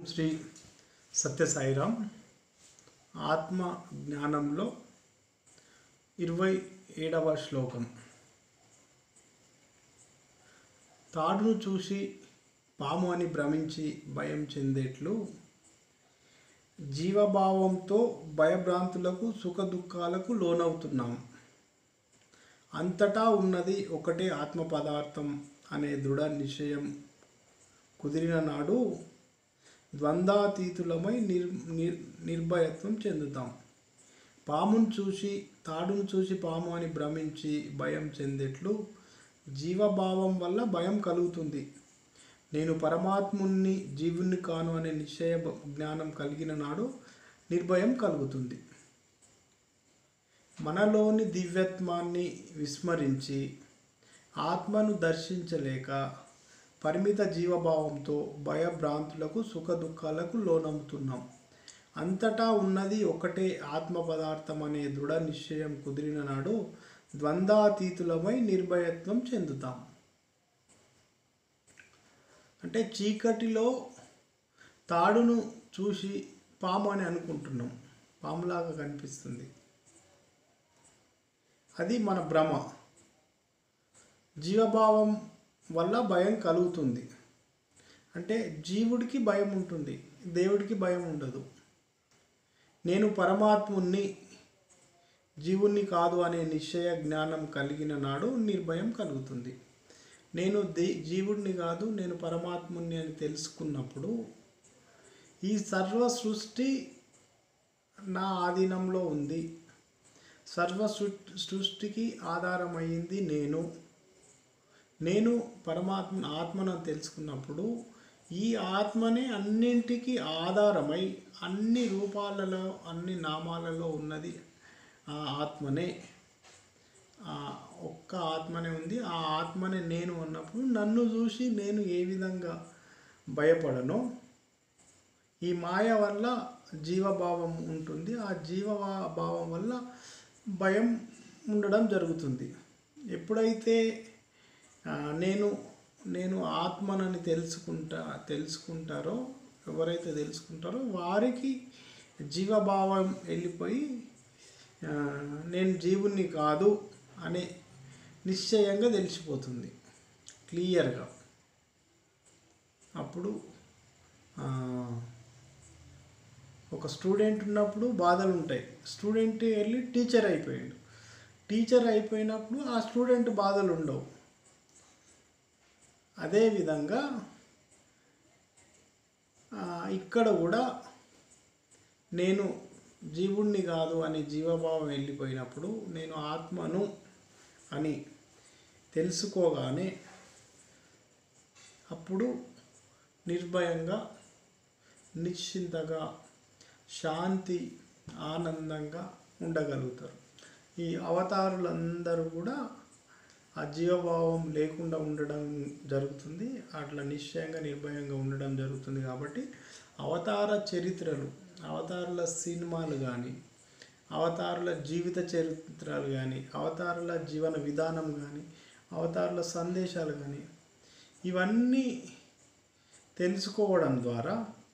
శ్రీ సత్య సాయిరామ్ ఆత్మ జ్ఞానంలో ఇరవై ఏడవ శ్లోకం తాడును చూసి పాము అని భ్రమించి భయం చెందేట్లు జీవభావంతో భయభ్రాంతులకు సుఖ దుఃఖాలకు లోనవుతున్నాం అంతటా ఉన్నది ఒకటే ఆత్మ పదార్థం అనే దృఢ నిశ్చయం కుదిరిన నాడు ద్వంద్వాతీతులమై నిర్ నిర్ నిర్భయత్వం చెందుతాం పామును చూసి తాడును చూసి పాము అని భ్రమించి భయం చెందేట్లు జీవభావం వల్ల భయం కలుగుతుంది నేను పరమాత్ముని జీవుణ్ణి కాను అనే నిశ్చయ బ- జ్ఞానం కలిగిన నాడు నిర్భయం కలుగుతుంది మనలోని దివ్యత్వాన్ని విస్మరించి ఆత్మను దర్శించలేక పరిమిత జీవభావంతో భయభ్రాంతులకు సుఖ దుఃఖాలకు లోనవుతున్నాం అంతటా ఉన్నది ఒకటే ఆత్మ పదార్థం అనే దృఢ నిశ్చయం కుదిరిన నాడు ద్వంద్వాతీతులమై నిర్భయత్వం చెందుతాం అంటే చీకటిలో తాడును చూసి పాము అని అనుకుంటున్నాం పాములాగా కనిపిస్తుంది అది మన భ్రమ జీవభావం వల్ల భయం కలుగుతుంది అంటే జీవుడికి భయం ఉంటుంది దేవుడికి భయం ఉండదు నేను పరమాత్ముణ్ణి జీవుణ్ణి కాదు అనే నిశ్చయ జ్ఞానం కలిగిన నాడు నిర్భయం కలుగుతుంది నేను దే జీవుడిని కాదు నేను పరమాత్ముని అని తెలుసుకున్నప్పుడు ఈ సర్వ సృష్టి నా ఆధీనంలో ఉంది సర్వ సృ- సృష్టికి ఆధారమైంది నేను నేను పరమాత్మ ఆత్మను తెలుసుకున్నప్పుడు ఈ ఆత్మనే అన్నింటికి ఆధారమై అన్ని రూపాలలో అన్ని నామాలలో ఉన్నది ఆ ఆత్మనే ఆ ఒక్క ఆత్మనే ఉంది ఆ ఆత్మనే నేను అన్నప్పుడు నన్ను చూసి నేను ఏ విధంగా భయపడనో ఈ మాయ వల్ల జీవభావం ఉంటుంది ఆ జీవభావం వల్ల భయం ఉండడం జరుగుతుంది ఎప్పుడైతే ఆ, నేను నేను ఆత్మనని తెలుసుకుంటా తెలుసుకుంటారో ఎవరైతే తెలుసుకుంటారో వారికి జీవభావం వెళ్ళిపోయి ఆ, నేను జీవుణ్ణి కాదు అనే నిశ్చయంగా తెలిసిపోతుంది క్లియర్గా అప్పుడు ఆ, ఒక స్టూడెంట్ ఉన్నప్పుడు బాధలు ఉంటాయి స్టూడెంట్ వెళ్ళి టీచర్ అయిపోయాడు టీచర్ అయిపోయినప్పుడు ఆ స్టూడెంట్ బాధలు ఉండవు అదేవిధంగా ఆ, ఇక్కడ కూడా నేను జీవుణ్ణి కాదు అని జీవభావం వెళ్ళిపోయినప్పుడు నేను ఆత్మను అని తెలుసుకోగానే అప్పుడు నిర్భయంగా నిశ్చింతగా శాంతి ఆనందంగా ఉండగలుగుతారు ఈ అవతారులందరూ కూడా ఆ జీవభావం లేకుండా ఉండడం జరుగుతుంది అట్లా నిశ్చయంగా నిర్భయంగా ఉండడం జరుగుతుంది కాబట్టి అవతార చరిత్రలు అవతారుల సినిమాలు కానీ అవతారుల జీవిత చరిత్రలు కానీ అవతారుల జీవన విధానం కానీ అవతారుల సందేశాలు కానీ ఇవన్నీ తెలుసుకోవడం ద్వారా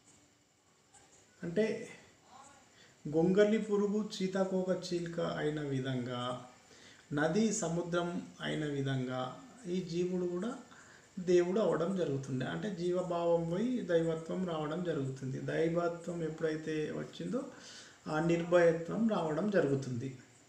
అంటే గొంగలి పురుగు చీతాకోక చీలిక అయిన విధంగా నది సముద్రం అయిన విధంగా ఈ జీవుడు కూడా దేవుడు అవడం జరుగుతుంది అంటే జీవభావం పోయి దైవత్వం రావడం జరుగుతుంది దైవత్వం ఎప్పుడైతే వచ్చిందో ఆ నిర్భయత్వం రావడం జరుగుతుంది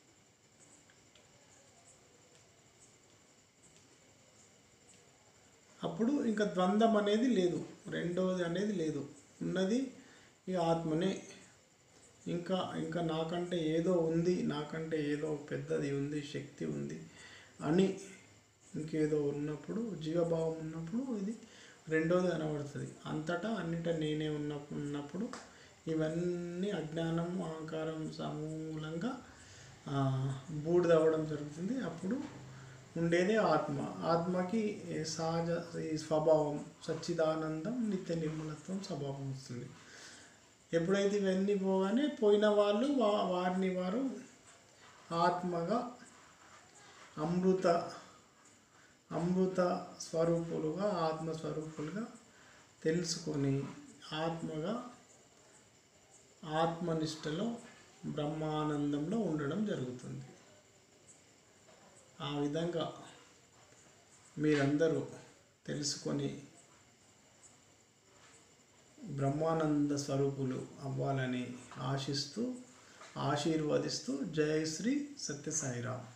అప్పుడు ఇంకా ద్వంద్వం అనేది లేదు రెండోది అనేది లేదు ఉన్నది ఈ ఆత్మనే ఇంకా ఇంకా నాకంటే ఏదో ఉంది నాకంటే ఏదో పెద్దది ఉంది శక్తి ఉంది అని ఇంకేదో ఉన్నప్పుడు జీవభావం ఉన్నప్పుడు ఇది రెండోది కనబడుతుంది అంతటా అన్నిట నేనే ఉన్న ఉన్నప్పుడు ఇవన్నీ అజ్ఞానం అహంకారం సమూలంగా ఆ, బూడిదవ్వడం జరుగుతుంది అప్పుడు ఉండేదే ఆత్మ ఆత్మకి ఏ సహజ ఈ స్వభావం సచ్చిదానందం నిత్య నిర్మలత్వం స్వభావం వస్తుంది ఎప్పుడైతే ఇవన్నీ పోగానే పోయిన వాళ్ళు వా వారిని వారు ఆత్మగా అమృత అమృత స్వరూపులుగా ఆత్మ స్వరూపులుగా తెలుసుకొని ఆత్మగా ఆత్మనిష్టలో బ్రహ్మానందంలో ఉండడం జరుగుతుంది ఆ విధంగా మీరందరూ తెలుసుకొని బ్రహ్మానంద స్వరూపులు అవ్వాలని ఆశిస్తూ ఆశీర్వదిస్తూ జయ శ్రీ సత్యసాయిరామ్